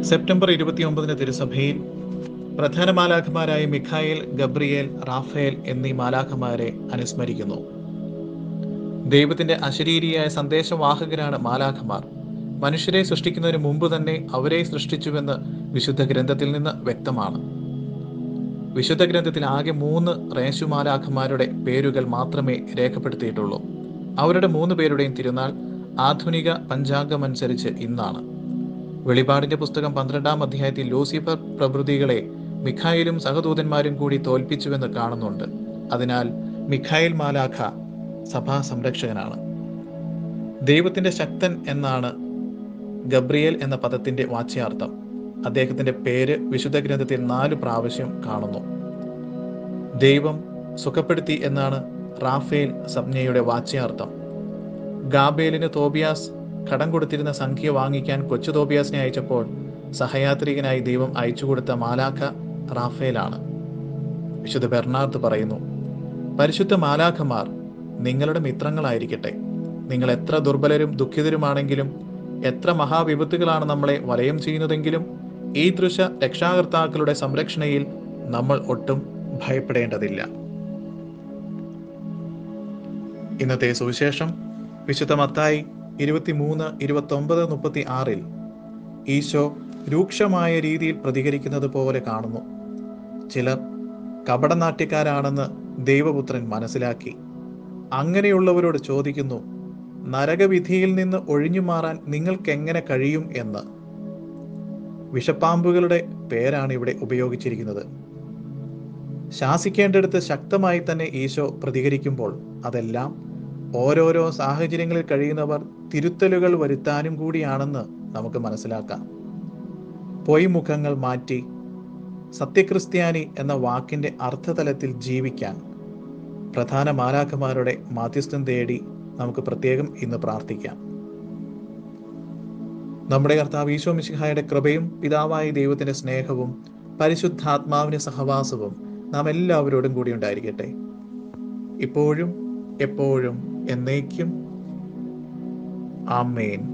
September ഇരുപത്തിയൊമ്പതിന് തിരുസഭയിൽ പ്രധാന മാലാഖമാരായ Mikhail Gabriel Rafale എന്നീ മാലാഖമാരെ അനുസ്മരിക്കുന്നു ദൈവത്തിന്റെ അശരീരിയായ സന്ദേശവാഹകരാണ് മാലാഖമാർ മനുഷ്യരെ സൃഷ്ടിക്കുന്നതിന് മുമ്പ് തന്നെ അവരെ സൃഷ്ടിച്ചുവെന്ന് വിശുദ്ധ ഗ്രന്ഥത്തിൽ നിന്ന് വ്യക്തമാണ് വിശുദ്ധ ഗ്രന്ഥത്തിൽ ആകെ മൂന്ന് റേശുമാലാഖമാരുടെ പേരുകൾ മാത്രമേ രേഖപ്പെടുത്തിയിട്ടുള്ളൂ അവരുടെ മൂന്ന് പേരുടെയും തിരുനാൾ ആധുനിക പഞ്ചാംഗമനുസരിച്ച് ഇന്നാണ് വെളിപാടിന്റെ പുസ്തകം പന്ത്രണ്ടാം അധ്യായത്തിൽ ലൂസിഫർ പ്രഭൃതികളെ മിഖായിലും സഹദൂതന്മാരും കൂടി തോൽപ്പിച്ചുവെന്ന് കാണുന്നുണ്ട് അതിനാൽ മിഖായിൽ മാലാഖ സഭാ സംരക്ഷകനാണ് ദൈവത്തിന്റെ ശക്തൻ എന്നാണ് ഗബ്രിയേൽ എന്ന പദത്തിന്റെ വാച്യാർത്ഥം അദ്ദേഹത്തിന്റെ പേര് വിശുദ്ധ ഗ്രന്ഥത്തിൽ നാല് പ്രാവശ്യം കാണുന്നു ദൈവം സുഖപ്പെടുത്തി എന്നാണ് റാഫേൽ സംജ്ഞയുടെ വാച്യാർത്ഥം ഗാബേലിന് തോബിയാസ് കടം കൊടുത്തിരുന്ന സംഖ്യ വാങ്ങിക്കാൻ കൊച്ചു തോബിയാസിനെ അയച്ചപ്പോൾ സഹയാത്രികനായി ദൈവം അയച്ചുകൊടുത്ത മാലാഖ റാഫേലാണ് വിശുദ്ധ ബെർണാർഡ് പറയുന്നു പരിശുദ്ധ മാലാഖമാർ നിങ്ങളുടെ മിത്രങ്ങളായിരിക്കട്ടെ നിങ്ങൾ എത്ര ദുർബലരും ദുഃഖിതരുമാണെങ്കിലും എത്ര മഹാവിപത്തുകളാണ് നമ്മളെ വലയം ചെയ്യുന്നതെങ്കിലും ഈ ദൃശ രക്ഷാകർത്താക്കളുടെ സംരക്ഷണയിൽ നമ്മൾ ഒട്ടും ഭയപ്പെടേണ്ടതില്ല ഇന്നത്തെ സുവിശേഷം വിശുദ്ധ മത്തായി ഇരുപത്തിമൂന്ന് ഇരുപത്തൊമ്പത് മുപ്പത്തി ആറിൽ ഈശോ രൂക്ഷമായ രീതിയിൽ പ്രതികരിക്കുന്നത് പോലെ കാണുന്നു ചിലർ കപടനാട്യക്കാരാണെന്ന് ദൈവപുത്രൻ മനസ്സിലാക്കി അങ്ങനെയുള്ളവരോട് ചോദിക്കുന്നു നരകവിധിയിൽ നിന്ന് ഒഴിഞ്ഞു മാറാൻ നിങ്ങൾക്ക് എങ്ങനെ കഴിയും എന്ന് വിഷപ്പാമ്പുകളുടെ പേരാണ് ഇവിടെ ഉപയോഗിച്ചിരിക്കുന്നത് ശാസിക്കേണ്ടടുത്ത് ശക്തമായി തന്നെ ഈശോ പ്രതികരിക്കുമ്പോൾ അതെല്ലാം ഓരോരോ സാഹചര്യങ്ങളിൽ കഴിയുന്നവർ തിരുത്തലുകൾ വരുത്താനും കൂടിയാണെന്ന് നമുക്ക് മനസ്സിലാക്കാം പൊയ്മുഖങ്ങൾ മാറ്റി സത്യക്രിസ്ത്യാനി എന്ന വാക്കിന്റെ അർത്ഥതലത്തിൽ ജീവിക്കാൻ പ്രധാന മാലാഖമാരുടെ മാധ്യസ്ഥം തേടി നമുക്ക് പ്രത്യേകം ഇന്ന് പ്രാർത്ഥിക്കാം നമ്മുടെ കർത്താവ് ഈശോ മിശിഹായുടെ കൃപയും പിതാവായ ദൈവത്തിന്റെ സ്നേഹവും പരിശുദ്ധാത്മാവിന്റെ സഹവാസവും നാം എല്ലാവരോടും കൂടി ഉണ്ടായിരിക്കട്ടെ ഇപ്പോഴും എപ്പോഴും എന്നേക്കും ആമേൻ